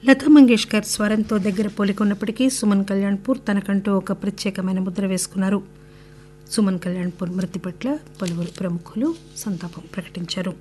లతా మంగేష్కర్ స్వరంతో దగ్గర పోలికున్నప్పటికీ సుమన్ కళ్యాణ్పూర్ తనకంటూ ఒక ప్రత్యేకమైన ముద్ర వేసుకున్నారు సుమన్ కళ్యాణ్పూర్ మృతి పట్ల పలువురు ప్రముఖులు సంతాపం ప్రకటించారు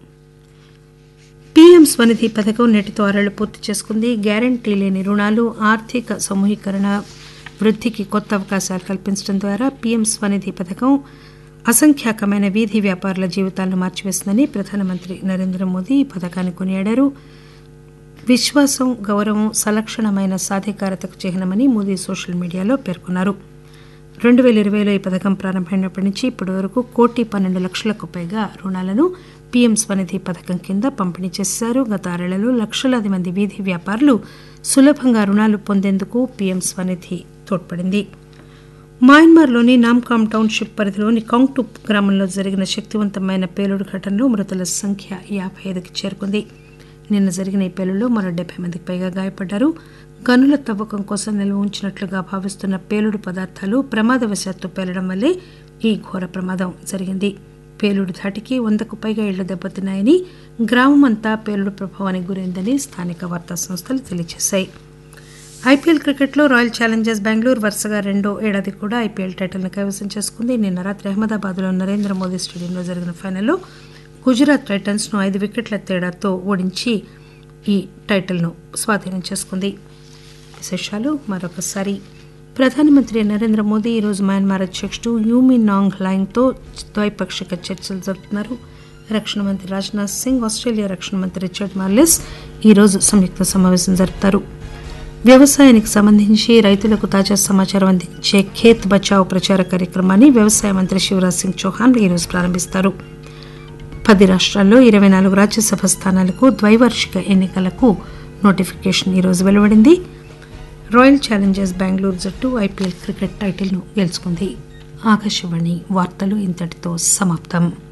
పీఎం స్వనిధి పథకం నేటితో ఆరేళ్లు పూర్తి చేసుకుంది గ్యారంటీ లేని రుణాలు ఆర్థిక సమూహీకరణ వృద్ధికి కొత్త అవకాశాలు కల్పించడం ద్వారా పీఎం స్వనిధి పథకం అసంఖ్యాకమైన వీధి వ్యాపారుల జీవితాలను మార్చివేసిందని ప్రధానమంత్రి నరేంద్ర మోదీ ఈ పథకాన్ని కొనియాడారు విశ్వాసం గౌరవం సలక్షణమైన సాధికారతకు చిహ్నమని మోదీ సోషల్ మీడియాలో పేర్కొన్నారు రెండు పేల ఇరవైలో ఈ పథకం ప్రారంభమైనప్పటి నుంచి ఇప్పటి వరకు కోటి పన్నెండు లక్షలకు పైగా రుణాలను పీఎం స్వనిధి పథకం కింద పంపిణీ చేశారు గత ఆరేళ్లలో లక్షలాది మంది వీధి వ్యాపారులు సులభంగా రుణాలు పొందేందుకు పీఎం స్వనిధి తోడ్పడింది మయన్మార్లోని నామ్కామ్ టౌన్షిప్ పరిధిలోని కాంగ్టుప్ గ్రామంలో జరిగిన శక్తివంతమైన పేలుడు ఘటనలో మృతుల సంఖ్య యాభై ఐదుకి చేరుకుంది నిన్న జరిగిన ఈ పేలుడులో మరో డెబ్బై మందికి పైగా గాయపడ్డారు గనుల తవ్వకం కోసం నిల్వ ఉంచినట్లుగా భావిస్తున్న పేలుడు పదార్థాలు ప్రమాదవశాత్తు పేలడం వల్లే ఈ ఘోర ప్రమాదం జరిగింది పేలుడు ధాటికి వందకు పైగా ఇళ్లు దెబ్బతిన్నాయని గ్రామం అంతా పేలుడు ప్రభావానికి గురైందని స్థానిక వార్తా సంస్థలు తెలియజేశాయి ఐపీఎల్ క్రికెట్లో రాయల్ ఛాలెంజర్స్ బెంగళూరు వరుసగా రెండో ఏడాది కూడా ఐపీఎల్ టైటిల్ను కైవసం చేసుకుంది నిన్న రాత్రి అహ్మదాబాద్లో నరేంద్ర మోదీ స్టేడియంలో జరిగిన ఫైనల్లో గుజరాత్ టైటన్స్ను ఐదు వికెట్ల తేడాతో ఓడించి ఈ టైటిల్ను స్వాధీనం చేసుకుంది విశేషాలు మరొకసారి ప్రధానమంత్రి నరేంద్ర మోదీ ఈరోజు మయన్మార్ అధ్యక్షుడు యూమి నాంగ్ లాంగ్తో ద్వైపాక్షిక చర్చలు జరుపుతున్నారు రక్షణ మంత్రి రాజ్నాథ్ సింగ్ ఆస్ట్రేలియా రక్షణ మంత్రి రిచర్డ్ మార్లెస్ ఈరోజు సంయుక్త సమావేశం జరుపుతారు వ్యవసాయానికి సంబంధించి రైతులకు తాజా సమాచారం అందించే ఖేత్ బచావ్ ప్రచార కార్యక్రమాన్ని వ్యవసాయ మంత్రి శివరాజ్ సింగ్ చౌహాన్ ఈరోజు ప్రారంభిస్తారు పది రాష్ట్రాల్లో ఇరవై నాలుగు రాజ్యసభ స్థానాలకు ద్వైవార్షిక ఎన్నికలకు నోటిఫికేషన్ ఈరోజు వెలువడింది రాయల్ ఛాలెంజర్స్ బెంగళూరు జట్టు ఐపీఎల్ క్రికెట్ టైటిల్ను గెలుచుకుంది ఆకాశవాణి వార్తలు ఇంతటితో సమాప్తం